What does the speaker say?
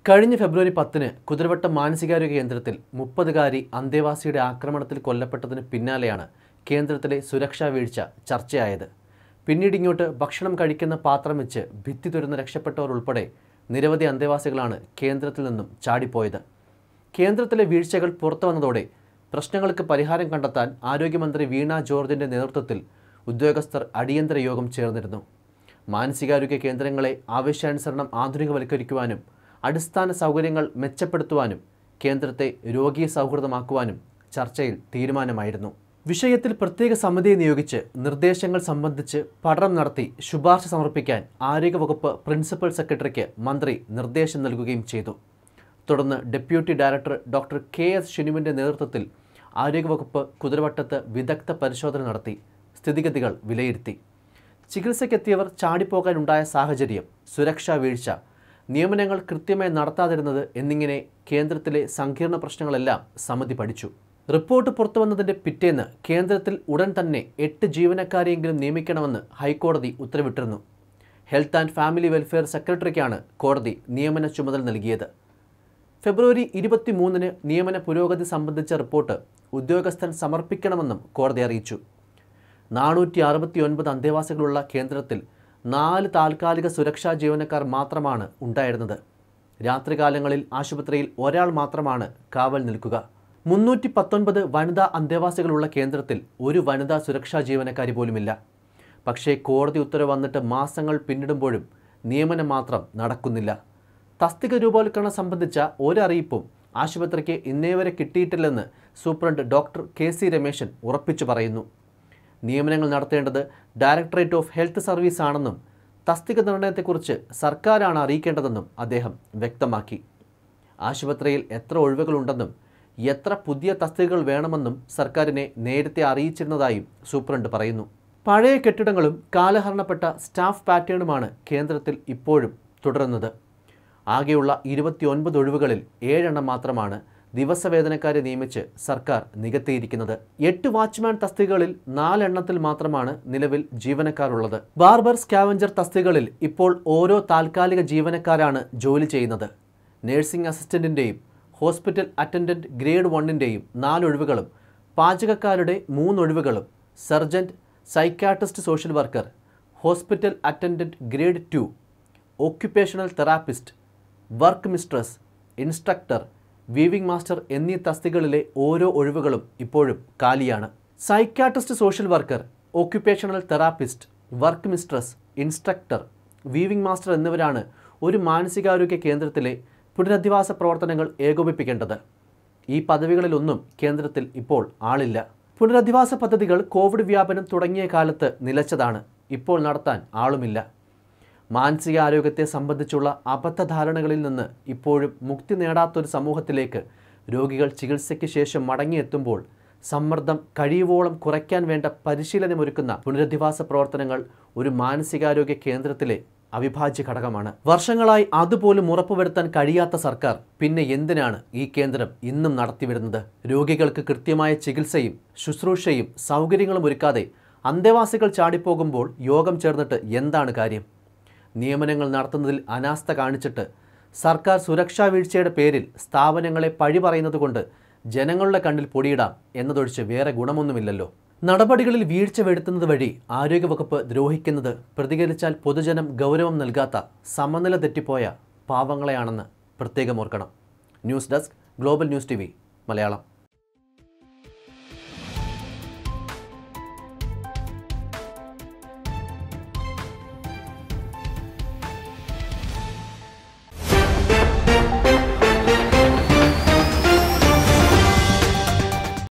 കഴിഞ്ഞ ഫെബ്രുവരി പത്തിന് കുതിരവട്ടം മാനസികാരോഗ്യ കേന്ദ്രത്തിൽ മുപ്പതുകാരി അന്തേവാസിയുടെ ആക്രമണത്തിൽ കൊല്ലപ്പെട്ടതിന് പിന്നാലെയാണ് കേന്ദ്രത്തിലെ സുരക്ഷാ വീഴ്ച ചർച്ചയായത് പിന്നീട് ഇങ്ങോട്ട് ഭക്ഷണം കഴിക്കുന്ന പാത്രം വെച്ച് ഭിത്തി തുരന്ന് രക്ഷപ്പെട്ടവർ ഉൾപ്പെടെ നിരവധി അന്തേവാസികളാണ് കേന്ദ്രത്തിൽ നിന്നും ചാടിപ്പോയത് കേന്ദ്രത്തിലെ വീഴ്ചകൾ പുറത്തു വന്നതോടെ പ്രശ്നങ്ങൾക്ക് പരിഹാരം കണ്ടെത്താൻ ആരോഗ്യമന്ത്രി വീണ ജോർജിന്റെ നേതൃത്വത്തിൽ ഉദ്യോഗസ്ഥർ അടിയന്തര യോഗം ചേർന്നിരുന്നു മാനസികാരോഗ്യ കേന്ദ്രങ്ങളെ ആവശ്യാനുസരണം ആധുനികവൽക്കരിക്കുവാനും അടിസ്ഥാന സൗകര്യങ്ങൾ മെച്ചപ്പെടുത്തുവാനും കേന്ദ്രത്തെ രോഗീ സൗഹൃദമാക്കുവാനും ചർച്ചയിൽ തീരുമാനമായിരുന്നു വിഷയത്തിൽ പ്രത്യേക സമിതിയെ നിയോഗിച്ച് നിർദ്ദേശങ്ങൾ സംബന്ധിച്ച് പഠനം നടത്തി ശുപാർശ സമർപ്പിക്കാൻ ആരോഗ്യവകുപ്പ് പ്രിൻസിപ്പൽ സെക്രട്ടറിക്ക് മന്ത്രി നിർദ്ദേശം നൽകുകയും ചെയ്തു തുടർന്ന് deputy director doctor K S ഷിനുവിൻ്റെ നേതൃത്വത്തിൽ ആരോഗ്യവകുപ്പ് കുതിരവട്ടത്ത് വിദഗ്ധ പരിശോധന നടത്തി സ്ഥിതിഗതികൾ വിലയിരുത്തി ചികിത്സയ്ക്കെത്തിയവർ ചാടിപ്പോകാനുണ്ടായ സാഹചര്യം സുരക്ഷാ വീഴ്ച നിയമനങ്ങൾ കൃത്യമായി നടത്താതിരുന്നത് എന്നിങ്ങനെ കേന്ദ്രത്തിലെ സങ്കീർണ പ്രശ്നങ്ങളെല്ലാം സമിതി പഠിച്ചു റിപ്പോർട്ട് പുറത്തുവന്നതിൻ്റെ പിറ്റേന്ന് കേന്ദ്രത്തിൽ ഉടൻ തന്നെ എട്ട് ജീവനക്കാരെയെങ്കിലും നിയമിക്കണമെന്ന് ഹൈക്കോടതി ഉത്തരവിട്ടിരുന്നു ഹെൽത്ത് ആൻഡ് ഫാമിലി വെൽഫെയർ സെക്രട്ടറിക്കാണ് കോടതി നിയമന ചുമതല നൽകിയത് ഫെബ്രുവരി ഇരുപത്തി മൂന്നിന് നിയമന പുരോഗതി സംബന്ധിച്ച റിപ്പോർട്ട് ഉദ്യോഗസ്ഥൻ സമർപ്പിക്കണമെന്നും കോടതി അറിയിച്ചു നാനൂറ്റി അറുപത്തി ഒൻപത് അന്തേവാസികളുള്ള കേന്ദ്രത്തിൽ നാല് താൽക്കാലിക സുരക്ഷാ ജീവനക്കാർ മാത്രമാണ് ഉണ്ടായിരുന്നത് രാത്രികാലങ്ങളിൽ ആശുപത്രിയിൽ ഒരാൾ മാത്രമാണ് കാവൽ നിൽക്കുക മുന്നൂറ്റി പത്തൊൻപത് വനിതാ അന്തേവാസികളുള്ള കേന്ദ്രത്തിൽ ഒരു വനിതാ സുരക്ഷാ ജീവനക്കാരി പോലുമില്ല പക്ഷേ കോടതി ഉത്തരവ് വന്നിട്ട് മാസങ്ങൾ പിന്നിടുമ്പോഴും നിയമനം മാത്രം നടക്കുന്നില്ല തസ്തിക രൂപവൽക്കരണം സംബന്ധിച്ച ഒരറിയിപ്പും ആശുപത്രിക്ക് ഇന്നേവരെ കിട്ടിയിട്ടില്ലെന്ന് superintendent doctor K C Rameshan ഉറപ്പിച്ചു പറയുന്നു നിയമനങ്ങൾ നടത്തേണ്ടത് ഡയറക്ടറേറ്റ് ഓഫ് ഹെൽത്ത് സർവീസ് ആണെന്നും തസ്തിക നിർണയത്തെക്കുറിച്ച് സർക്കാരാണ് അറിയിക്കേണ്ടതെന്നും അദ്ദേഹം വ്യക്തമാക്കി ആശുപത്രിയിൽ എത്ര ഒഴിവുകളുണ്ടെന്നും എത്ര പുതിയ തസ്തികകൾ വേണമെന്നും സർക്കാരിനെ നേരത്തെ അറിയിച്ചിരുന്നതായും സൂപ്രണ്ട് പറയുന്നു പഴയ കെട്ടിടങ്ങളും കാലഹരണപ്പെട്ട സ്റ്റാഫ് പാറ്റേണുമാണ് കേന്ദ്രത്തിൽ ഇപ്പോഴും തുടരുന്നത് ആകെയുള്ള ഇരുപത്തിയൊൻപത് ഒഴിവുകളിൽ ഏഴെണ്ണം മാത്രമാണ് ദിവസവേതനക്കാരെ നിയമിച്ച് സർക്കാർ നികത്തിയിരിക്കുന്നത് എട്ട് വാച്ച്മാൻ തസ്തികകളിൽ നാലെണ്ണത്തിൽ മാത്രമാണ് നിലവിൽ ജീവനക്കാരുള്ളത് ബാർബർ സ്കാവഞ്ചർ തസ്തികകളിൽ ഇപ്പോൾ ഓരോ താൽക്കാലിക ജീവനക്കാരാണ് ജോലി ചെയ്യുന്നത് നഴ്സിംഗ് അസിസ്റ്റന്റിൻ്റെയും ഹോസ്പിറ്റൽ അറ്റൻഡൻറ്റ് ഗ്രേഡ് വണ്ണിൻ്റെയും നാലൊഴിവുകളും പാചകക്കാരുടെ മൂന്നൊഴിവുകളും sergeant psychiatrist social worker hospital attendant grade two occupational therapist work mistress instructor weaving master എന്നീ തസ്തികളിലെ ഓരോ ഒഴിവുകളും ഇപ്പോഴും കാലിയാണ് psychiatrist social worker occupational therapist work mistress instructor weaving master എന്നിവരാണ് ഒരു മാനസികാരോഗ്യ കേന്ദ്രത്തിലെ പുനരധിവാസ പ്രവർത്തനങ്ങൾ ഏകോപിപ്പിക്കേണ്ടത് ഈ പദവികളിലൊന്നും കേന്ദ്രത്തിൽ ഇപ്പോൾ ആളില്ല പുനരധിവാസ പദ്ധതികൾ കോവിഡ് വ്യാപനം തുടങ്ങിയ കാലത്ത് നിലച്ചതാണ് ഇപ്പോൾ നടത്താൻ ആളുമില്ല മാനസികാരോഗ്യത്തെ സംബന്ധിച്ചുള്ള അബദ്ധധാരണകളിൽ നിന്ന് ഇപ്പോഴും മുക്തി നേടാത്തൊരു സമൂഹത്തിലേക്ക് രോഗികൾ ചികിത്സയ്ക്ക് ശേഷം മടങ്ങിയെത്തുമ്പോൾ സമ്മർദ്ദം കഴിയുവോളം കുറയ്ക്കാൻ വേണ്ട പരിശീലനമൊരുക്കുന്ന പുനരധിവാസ പ്രവർത്തനങ്ങൾ ഒരു മാനസികാരോഗ്യ കേന്ദ്രത്തിലെ അവിഭാജ്യ ഘടകമാണ് വർഷങ്ങളായി അതുപോലും ഉറപ്പുവരുത്താൻ കഴിയാത്ത സർക്കാർ പിന്നെ എന്തിനാണ് ഈ കേന്ദ്രം ഇന്നും നടത്തിവരുന്നത് രോഗികൾക്ക് കൃത്യമായ ചികിത്സയും ശുശ്രൂഷയും സൗകര്യങ്ങളും ഒരുക്കാതെ അന്തേവാസികൾ ചാടിപ്പോകുമ്പോൾ യോഗം ചേർന്നിട്ട് എന്താണ് കാര്യം നിയമനങ്ങൾ നടത്തുന്നതിൽ അനാസ്ഥ കാണിച്ചിട്ട് സർക്കാർ സുരക്ഷാ വീഴ്ചയുടെ പേരിൽ സ്ഥാപനങ്ങളെ പഴി പറയുന്നത് കൊണ്ട് ജനങ്ങളുടെ കണ്ണിൽ പൊടിയിടാം എന്നതൊഴിച്ച് വേറെ ഗുണമൊന്നുമില്ലല്ലോ നടപടികളിൽ വീഴ്ച വരുത്തുന്നത് വഴി ആരോഗ്യവകുപ്പ് ദ്രോഹിക്കുന്നത് പ്രതികരിച്ചാൽ പൊതുജനം ഗൗരവം നൽകാത്ത സമനില തെറ്റിപ്പോയ പാവങ്ങളെയാണെന്ന് പ്രത്യേകം ഓർക്കണം news desk global news T Malayalam